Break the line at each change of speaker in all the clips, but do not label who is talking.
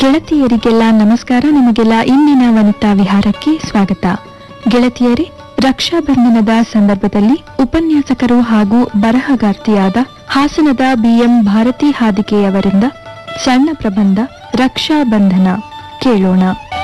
ಗೆಳತಿಯರಿಗೆಲ್ಲ ನಮಸ್ಕಾರ ನಿಮಗೆಲ್ಲ ಇಂದಿನ ವನಿತಾ ವಿಹಾರಕ್ಕೆ ಸ್ವಾಗತ ಗೆಳತಿಯರೇ ರಕ್ಷಾಬಂಧನದ ಸಂದರ್ಭದಲ್ಲಿ ಉಪನ್ಯಾಸಕರು ಹಾಗೂ ಬರಹಗಾರ್ತಿಯಾದ ಹಾಸನದ ಬಿಎಂ ಭಾರತಿ ಹಾದಿಕೆಯವರಿಂದ ಸಣ್ಣ ಪ್ರಬಂಧ ರಕ್ಷಾಬಂಧನ ಕೇಳೋಣ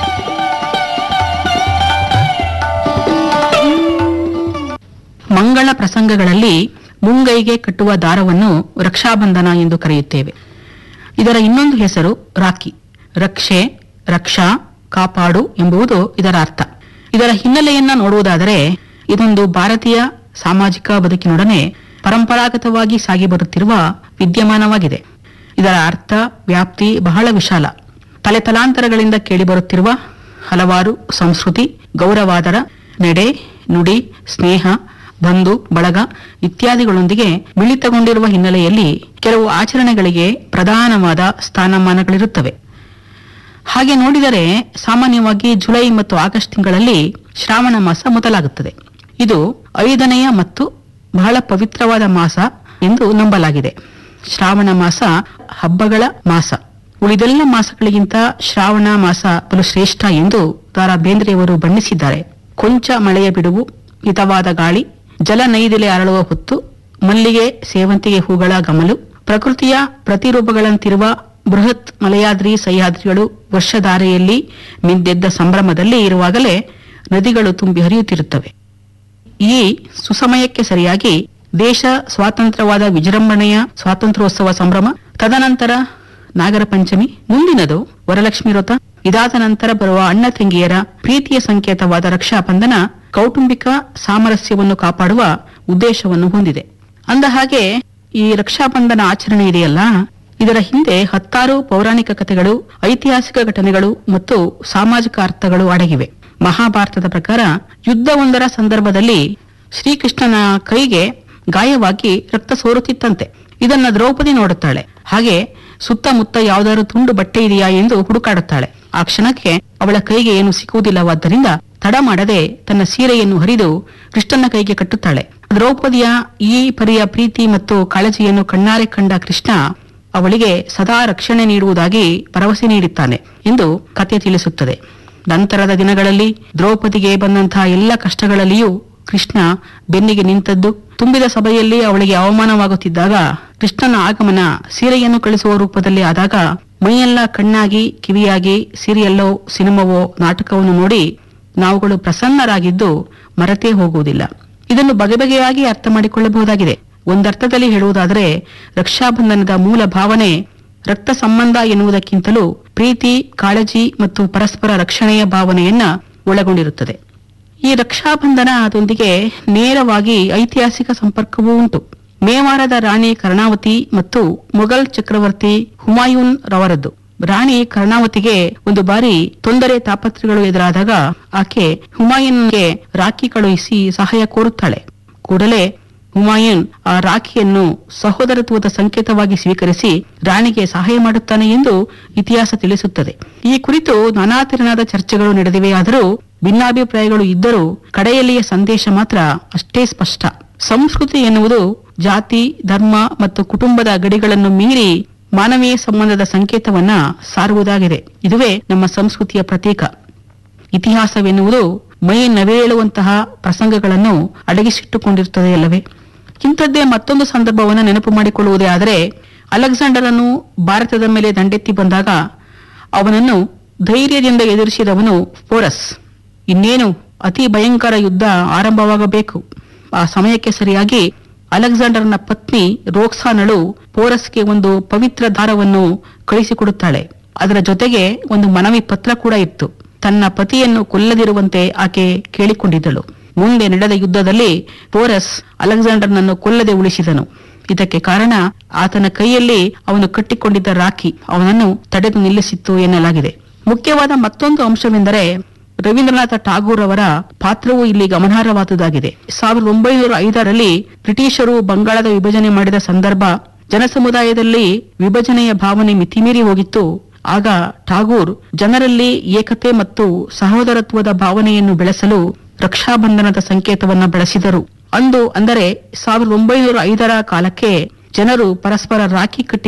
ಮಂಗಳ ಪ್ರಸಂಗಗಳಲ್ಲಿ ಮುಂಗೈಗೆ ಕಟ್ಟುವ ದಾರವನ್ನು ರಕ್ಷಾಬಂಧನ ಎಂದು ಕರೆಯುತ್ತೇವೆ ಇದರ ಇನ್ನೊಂದು ಹೆಸರು ರಾಖಿ ರಕ್ಷೆ ರಕ್ಷಾ ಕಾಪಾಡು ಎಂಬುದು ಇದರ ಅರ್ಥ ಇದರ ಹಿನ್ನೆಲೆಯನ್ನ ನೋಡುವುದಾದರೆ ಇದೊಂದು ಭಾರತೀಯ ಸಾಮಾಜಿಕ ಬದುಕಿನೊಡನೆ ಪರಂಪರಾಗತವಾಗಿ ಸಾಗಿ ಬರುತ್ತಿರುವ ವಿದ್ಯಮಾನವಾಗಿದೆ ಇದರ ಅರ್ಥ ವ್ಯಾಪ್ತಿ ಬಹಳ ವಿಶಾಲ ತಲೆತಲಾಂತರಗಳಿಂದ ಕೇಳಿಬರುತ್ತಿರುವ ಹಲವಾರು ಸಂಸ್ಕೃತಿ ಗೌರವಾದರ ನಡೆ ನುಡಿ ಸ್ನೇಹ ಬಂಧು ಬಳಗ ಇತ್ಯಾದಿಗಳೊಂದಿಗೆ ಮಿಳಿತಗೊಂಡಿರುವ ಹಿನ್ನೆಲೆಯಲ್ಲಿ ಕೆಲವು ಆಚರಣೆಗಳಿಗೆ ಪ್ರಧಾನವಾದ ಸ್ಥಾನಮಾನಗಳಿರುತ್ತವೆ ಹಾಗೆ ನೋಡಿದರೆ ಸಾಮಾನ್ಯವಾಗಿ ಜುಲೈ ಮತ್ತು ಆಗಸ್ಟ್ ತಿಂಗಳಲ್ಲಿ ಶ್ರಾವಣ ಮಾಸ ಮೊದಲಾಗುತ್ತದೆ ಇದು ಐದನೆಯ ಮತ್ತು ಬಹಳ ಪವಿತ್ರವಾದ ಮಾಸ ಎಂದು ನಂಬಲಾಗಿದೆ ಶ್ರಾವಣ ಮಾಸ ಹಬ್ಬಗಳ ಮಾಸ ಉಳಿದೆಲ್ಲ ಮಾಸಗಳಿಗಿಂತ ಶ್ರಾವಣ ಮಾಸ ಬಲು ಶ್ರೇಷ್ಠ ಎಂದು ದಾರಾ ಬೇಂದ್ರೆಯವರು ಬಣ್ಣಿಸಿದ್ದಾರೆ ಕೊಂಚ ಮಳೆಯ ಬಿಡುವು ಹಿತವಾದ ಗಾಳಿ ಜಲ ನೈದಿಲೆ ಅರಳುವ ಹೊತ್ತು ಮಲ್ಲಿಗೆ ಸೇವಂತಿಗೆ ಹೂಗಳ ಗಮಲು ಪ್ರಕೃತಿಯ ಪ್ರತಿರೂಪಗಳಂತಿರುವ ಬೃಹತ್ ಮಲಯಾದ್ರಿ ಸಹ್ಯಾದ್ರಿಗಳು ವರ್ಷಧಾರೆಯಲ್ಲಿ ಮಿಂದೆದ್ದ ಸಂಭ್ರಮದಲ್ಲಿ ಇರುವಾಗಲೇ ನದಿಗಳು ತುಂಬಿ ಹರಿಯುತ್ತಿರುತ್ತವೆ ಈ ಸುಸಮಯಕ್ಕೆ ಸರಿಯಾಗಿ ದೇಶ ಸ್ವಾತಂತ್ರ್ಯವಾದ ವಿಜೃಂಭಣೆಯ ಸ್ವಾತಂತ್ರ್ಯೋತ್ಸವ ಸಂಭ್ರಮ ತದನಂತರ ನಾಗರ ಪಂಚಮಿ ಮುಂದಿನದು ವರಲಕ್ಷ್ಮಿ ವ್ರತ ಇದಾದ ನಂತರ ಬರುವ ಅಣ್ಣ ತಂಗಿಯರ ಪ್ರೀತಿಯ ಸಂಕೇತವಾದ ರಕ್ಷಾಬಂಧನ ಕೌಟುಂಬಿಕ ಸಾಮರಸ್ಯವನ್ನು ಕಾಪಾಡುವ ಉದ್ದೇಶವನ್ನು ಹೊಂದಿದೆ ಅಂದ ಹಾಗೆ ಈ ರಕ್ಷಾಬಂಧನ ಆಚರಣೆ ಇದೆಯಲ್ಲ ಇದರ ಹಿಂದೆ ಹತ್ತಾರು ಪೌರಾಣಿಕ ಕಥೆಗಳು ಐತಿಹಾಸಿಕ ಘಟನೆಗಳು ಮತ್ತು ಸಾಮಾಜಿಕ ಅರ್ಥಗಳು ಅಡಗಿವೆ ಮಹಾಭಾರತದ ಪ್ರಕಾರ ಯುದ್ಧವೊಂದರ ಸಂದರ್ಭದಲ್ಲಿ ಶ್ರೀಕೃಷ್ಣನ ಕೈಗೆ ಗಾಯವಾಗಿ ರಕ್ತ ಸೋರುತ್ತಿತ್ತಂತೆ ಇದನ್ನ ದ್ರೌಪದಿ ನೋಡುತ್ತಾಳೆ ಹಾಗೆ ಸುತ್ತಮುತ್ತ ಯಾವ್ದಾದ್ರು ತುಂಡು ಬಟ್ಟೆ ಇದೆಯಾ ಎಂದು ಹುಡುಕಾಡುತ್ತಾಳೆ ಆ ಕ್ಷಣಕ್ಕೆ ಅವಳ ಕೈಗೆ ಏನು ಸಿಕ್ಕುವುದಿಲ್ಲವಾದ್ದರಿಂದ ತಡ ಮಾಡದೆ ತನ್ನ ಸೀರೆಯನ್ನು ಹರಿದು ಕೃಷ್ಣನ ಕೈಗೆ ಕಟ್ಟುತ್ತಾಳೆ ದ್ರೌಪದಿಯ ಈ ಪರಿಯ ಪ್ರೀತಿ ಮತ್ತು ಕಾಳಜಿಯನ್ನು ಕಣ್ಣಾರೆ ಕಂಡ ಕೃಷ್ಣ ಅವಳಿಗೆ ಸದಾ ರಕ್ಷಣೆ ನೀಡುವುದಾಗಿ ಭರವಸೆ ನೀಡುತ್ತಾನೆ ಎಂದು ಕಥೆ ತಿಳಿಸುತ್ತದೆ ನಂತರದ ದಿನಗಳಲ್ಲಿ ದ್ರೌಪದಿಗೆ ಬಂದಂತಹ ಎಲ್ಲ ಕಷ್ಟಗಳಲ್ಲಿಯೂ ಕೃಷ್ಣ ಬೆನ್ನಿಗೆ ನಿಂತದ್ದು ತುಂಬಿದ ಸಭೆಯಲ್ಲಿ ಅವಳಿಗೆ ಅವಮಾನವಾಗುತ್ತಿದ್ದಾಗ ಕೃಷ್ಣನ ಆಗಮನ ಸೀರೆಯನ್ನು ಕಳಿಸುವ ರೂಪದಲ್ಲಿ ಆದಾಗ ಮೈಯೆಲ್ಲ ಕಣ್ಣಾಗಿ ಕಿವಿಯಾಗಿ ಸೀರಿಯಲ್ಲೋ ಸಿನಿಮಾವೋ ನಾಟಕವನ್ನು ನೋಡಿ ನಾವುಗಳು ಪ್ರಸನ್ನರಾಗಿದ್ದು ಮರೆತೇ ಹೋಗುವುದಿಲ್ಲ ಇದನ್ನು ಬಗೆ ಬಗೆಯಾಗಿ ಅರ್ಥ ಮಾಡಿಕೊಳ್ಳಬಹುದಾಗಿದೆ ಒಂದರ್ಥದಲ್ಲಿ ಹೇಳುವುದಾದರೆ ರಕ್ಷಾಬಂಧನದ ಮೂಲ ಭಾವನೆ ರಕ್ತ ಸಂಬಂಧ ಎನ್ನುವುದಕ್ಕಿಂತಲೂ ಪ್ರೀತಿ ಕಾಳಜಿ ಮತ್ತು ಪರಸ್ಪರ ರಕ್ಷಣೆಯ ಭಾವನೆಯನ್ನ ಒಳಗೊಂಡಿರುತ್ತದೆ ಈ ರಕ್ಷಾಬಂಧನ ಅದೊಂದಿಗೆ ನೇರವಾಗಿ ಐತಿಹಾಸಿಕ ಸಂಪರ್ಕವೂ ಉಂಟು ಮೇವಾರದ ರಾಣಿ ಕರ್ಣಾವತಿ ಮತ್ತು ಮೊಘಲ್ ಚಕ್ರವರ್ತಿ ಹುಮಾಯೂನ್ ರವರದ್ದು ರಾಣಿ ಕರ್ಣಾವತಿಗೆ ಒಂದು ಬಾರಿ ತೊಂದರೆ ತಾಪತ್ರೆಗಳು ಎದುರಾದಾಗ ಆಕೆ ಹುಮಾಯೂನ್ಗೆ ರಾಖಿ ಕಳುಹಿಸಿ ಸಹಾಯ ಕೋರುತ್ತಾಳೆ ಕೂಡಲೇ ಹುಮಾಯೂನ್ ಆ ರಾಖಿಯನ್ನು ಸಹೋದರತ್ವದ ಸಂಕೇತವಾಗಿ ಸ್ವೀಕರಿಸಿ ರಾಣಿಗೆ ಸಹಾಯ ಮಾಡುತ್ತಾನೆ ಎಂದು ಇತಿಹಾಸ ತಿಳಿಸುತ್ತದೆ ಈ ಕುರಿತು ನಾನಾ ತೆರನಾದ ಚರ್ಚೆಗಳು ನಡೆದಿವೆಯಾದರೂ ಭಿನ್ನಾಭಿಪ್ರಾಯಗಳು ಇದ್ದರೂ ಕಡೆಯಲ್ಲಿಯ ಸಂದೇಶ ಮಾತ್ರ ಅಷ್ಟೇ ಸ್ಪಷ್ಟ ಸಂಸ್ಕೃತಿ ಎನ್ನುವುದು ಜಾತಿ ಧರ್ಮ ಮತ್ತು ಕುಟುಂಬದ ಗಡಿಗಳನ್ನು ಮೀರಿ ಮಾನವೀಯ ಸಂಬಂಧದ ಸಂಕೇತವನ್ನ ಸಾರುವುದಾಗಿದೆ ಇದುವೇ ನಮ್ಮ ಸಂಸ್ಕೃತಿಯ ಪ್ರತೀಕ ಇತಿಹಾಸವೆನ್ನುವುದು ಮೈ ನವಿರೇಳುವಂತಹ ಪ್ರಸಂಗಗಳನ್ನು ಅಡಗಿಸಿಟ್ಟುಕೊಂಡಿರುತ್ತದೆ ಅಲ್ಲವೇ ಇಂಥದ್ದೇ ಮತ್ತೊಂದು ಸಂದರ್ಭವನ್ನು ನೆನಪು ಮಾಡಿಕೊಳ್ಳುವುದೇ ಆದರೆ ಅಲೆಕ್ಸಾಂಡರನು ಭಾರತದ ಮೇಲೆ ದಂಡೆತ್ತಿ ಬಂದಾಗ ಅವನನ್ನು ಧೈರ್ಯದಿಂದ ಎದುರಿಸಿದವನು ಪೋರಸ್ ಇನ್ನೇನು ಅತಿ ಭಯಂಕರ ಯುದ್ಧ ಆರಂಭವಾಗಬೇಕು ಆ ಸಮಯಕ್ಕೆ ಸರಿಯಾಗಿ ಅಲೆಕ್ಸಾಂಡರ್ನ ಪತ್ನಿ ರೋಕ್ಸಾನಳು ಪೋರಸ್ಗೆ ಒಂದು ಪವಿತ್ರ ದಾರವನ್ನು ಕಳಿಸಿಕೊಡುತ್ತಾಳೆ ಅದರ ಜೊತೆಗೆ ಒಂದು ಮನವಿ ಪತ್ರ ಕೂಡ ಇತ್ತು ತನ್ನ ಪತಿಯನ್ನು ಕೊಲ್ಲದಿರುವಂತೆ ಆಕೆ ಕೇಳಿಕೊಂಡಿದ್ದಳು ಮುಂದೆ ನಡೆದ ಯುದ್ಧದಲ್ಲಿ ಪೋರಸ್ ಅಲೆಕ್ಸಾಂಡರ್ನನ್ನು ಕೊಲ್ಲದೆ ಉಳಿಸಿದನು ಇದಕ್ಕೆ ಕಾರಣ ಆತನ ಕೈಯಲ್ಲಿ ಅವನು ಕಟ್ಟಿಕೊಂಡಿದ್ದ ರಾಖಿ ಅವನನ್ನು ತಡೆದು ನಿಲ್ಲಿಸಿತ್ತು ಎನ್ನಲಾಗಿದೆ ಮುಖ್ಯವಾದ ಮತ್ತೊಂದು ಅಂಶವೆಂದರೆ ರವೀಂದ್ರನಾಥ ಠಾಗೂರ್ ಅವರ ಪಾತ್ರವು ಇಲ್ಲಿ ಗಮನಾರ್ಹವಾದುದಾಗಿದೆ ಸಾವಿರದ ಒಂಬೈನೂರ ಐದರಲ್ಲಿ ಬ್ರಿಟಿಷರು ಬಂಗಾಳದ ವಿಭಜನೆ ಮಾಡಿದ ಸಂದರ್ಭ ಜನಸಮುದಾಯದಲ್ಲಿ ವಿಭಜನೆಯ ಭಾವನೆ ಮಿತಿಮೀರಿ ಹೋಗಿತ್ತು ಆಗ ಠಾಗೂರ್ ಜನರಲ್ಲಿ ಏಕತೆ ಮತ್ತು ಸಹೋದರತ್ವದ ಭಾವನೆಯನ್ನು ಬೆಳೆಸಲು ರಕ್ಷಾಬಂಧನದ ಸಂಕೇತವನ್ನ ಬಳಸಿದರು ಅಂದು ಅಂದರೆ ಸಾವಿರದ ಒಂಬೈನೂರ ಐದರ ಕಾಲಕ್ಕೆ ಜನರು ಪರಸ್ಪರ ರಾಖಿ ಕಟ್ಟಿ